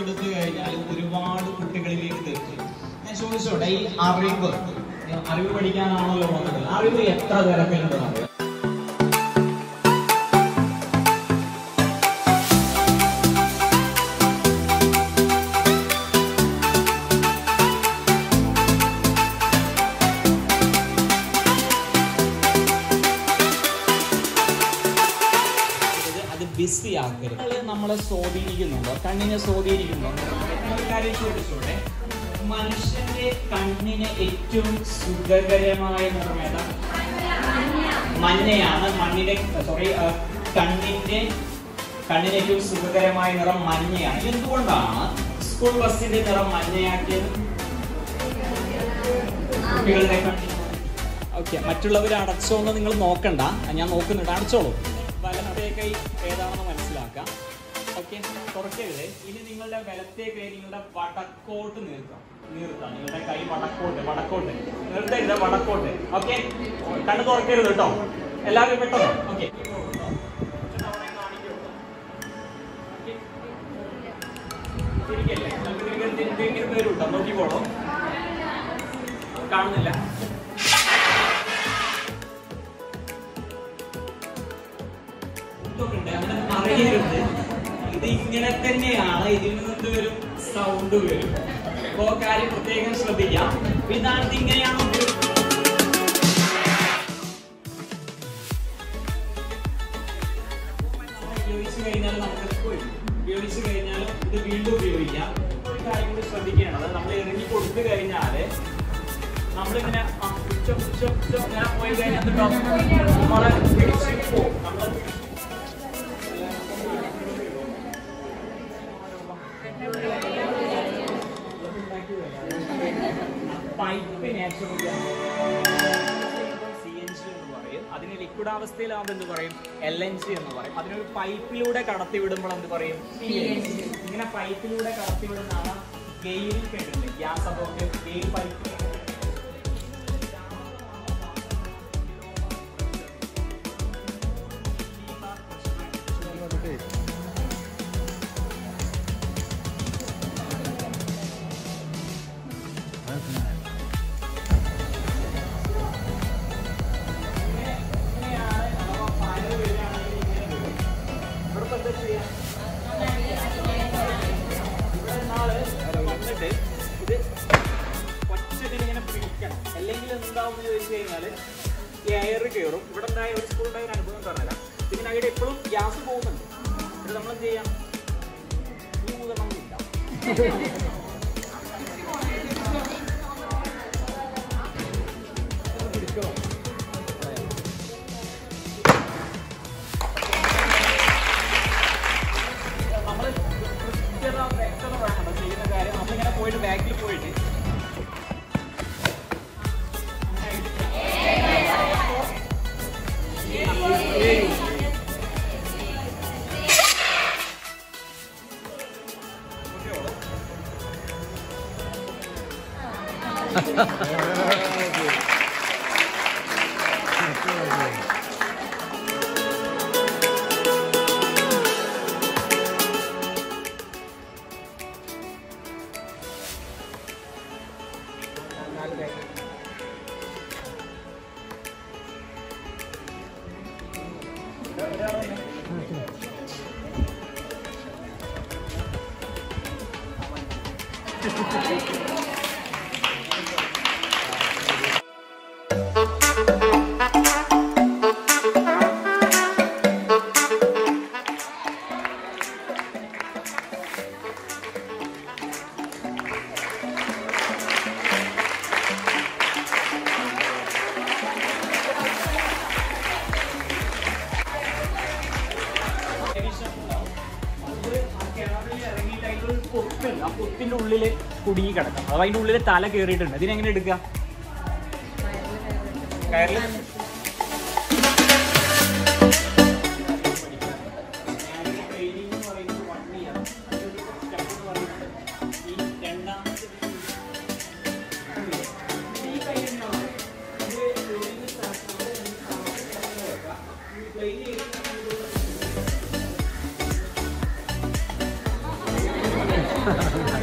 കൊടുത്തു കഴിഞ്ഞാൽ ഒരുപാട് കുട്ടികളിലേക്ക് തീർക്കും ഞാൻ ചോദിച്ചോട്ടെ ഈ അറിവ് അറിവ് പഠിക്കാനാണല്ലോ വന്നത് അറിവ് എത്ര തരത്തിലുണ്ടെന്ന് അറിയാം ഇത് അത് ബിസി ആക്കരുത് അത് നമ്മളെ സ്വാധീനിക്കുന്നുണ്ടോ കണ്ണിനെ സ്വാധീനിക്കുന്നുണ്ടോ ഒരു കാര്യം ചോദിച്ചോട്ടെ മനുഷ്യന്റെ കണ്ണിന് ഏറ്റവും സുഖകരമായ നിറം ഏതാ മഞ്ഞയാണ് മണ്ണിന്റെ സോറി കണ്ണിന്റെ കണ്ണിന് ഏറ്റവും സുഖകരമായ നിറം മഞ്ഞയാണ് എന്തുകൊണ്ടാണ് സ്കൂൾ ബസ്സിന്റെ നിറം മഞ്ഞയാക്കിയത് കുട്ടികളുടെ കണ്ണിന് ഓക്കെ മറ്റുള്ളവർ അടച്ചോ എന്ന് നിങ്ങൾ നോക്കണ്ട ഞാൻ നോക്കുന്നുണ്ട് അടച്ചോളൂ വലത്തെ കൈ ഏതാണെന്ന് മനസ്സിലാക്കാം ഓക്കെ തുറക്കരുത് ഇനി നിങ്ങളുടെ വലത്തെ കൈ നിങ്ങളുടെ വടക്കോട്ട് നീർത്താം നീർത്താം നിങ്ങളുടെ കൈ വടക്കോട്ട് വടക്കോട്ട് നിർത്തരുത് വടക്കോട്ട് ഓക്കെ കണ്ണ് തുറക്കരുത് കേട്ടോ എല്ലാവരും പെട്ടെന്ന് ഓക്കെ തിരികല്ലേ നമുക്ക് തിരികെ തിരികെ വരും കേട്ടോ നോക്കിക്കോളൂ കാണുന്നില്ല ഇതൊക്കെ ഉണ്ട്. അങ്ങനെ അറിയരുത് ഇത് ഇങ്ങനെ തന്നെയാണ് ഇതിൽ നിന്ന് വരും സൗണ്ട് വരും അപ്പോ കാര്യം പ്രത്യേകം ശ്രദ്ധിക്കാം അപ്പൊ ഇതാണ് ഇത് ഇങ്ങനെയാണോ ഉപയോഗിച്ചു കഴിഞ്ഞാൽ നമുക്ക് പോയി ഉപയോഗിച്ചു കഴിഞ്ഞാൽ ഇത് വീണ്ടും ഉപയോഗിക്കാം ഒരു കാര്യം കൂടി ശ്രദ്ധിക്കേണ്ടത് നമ്മൾ ഇറങ്ങി കൊടുത്തു കഴിഞ്ഞാല് നമ്മളിങ്ങനെ ആ, ഉച്ച ഉച്ച ഉച്ച ഇങ്ങനെ പോയി കഴിഞ്ഞാൽ എന്തുണ്ടാവും? നമ്മളെ പിടിച്ച് പോകും. നമ്മളെ പിടിച്ച് pipe natural C N G എന്ന് പറയും അതിന് ലിക്വിഡ് അവസ്ഥയിലാവുമ്പോൾ എന്ത് പറയും എൽ എൻ ജി എന്ന് പറയും അതിനൊരു പൈപ്പിലൂടെ കടത്തി വിടുമ്പോൾ എന്ത് പറയും PNG. ഇങ്ങനെ പൈപ്പിലൂടെ കടത്തി വിടുന്നതാണ് ഗെയിൽ കേട്ടിട്ടുണ്ട് ഗ്യാസ് അതോറിറ്റി ഗെയിൽ പൈപ്പ് വന്നിട്ട് ഇത് ഒറ്റതിനിങ്ങനെ പിടിക്കണം അല്ലെങ്കിൽ എന്താവും എന്ന് ചോദിച്ചു കഴിഞ്ഞാല് എയർ കയറും ഇവിടെ ഉണ്ടായ ഒരു സ്കൂൾ ഉണ്ടായ ഒരു അനുഭവം പറഞ്ഞുതരാം ഇതിന് അവിടെ എപ്പോഴും ഗ്യാസ് പോകുന്നുണ്ട് ഇത് നമ്മൾ എന്ത് ചെയ്യാം ഈ ഊതണമെന്നില്ല നമ്മള് കൃത്യത വ്യക്തത വേണം ചെയ്യുന്ന കാര്യം നമ്മളിങ്ങനെ പോയിട്ട് ബാക്കിൽ പോയിട്ട് ആ പൊത്തിന്റെ ഉള്ളില് കുടുങ്ങി കിടക്കാം അപ്പൊ അതിന്റെ ഉള്ളില് തല കയറിയിട്ടുണ്ട് ഇതിനെങ്ങനെ എടുക്കുക കയറില് ആ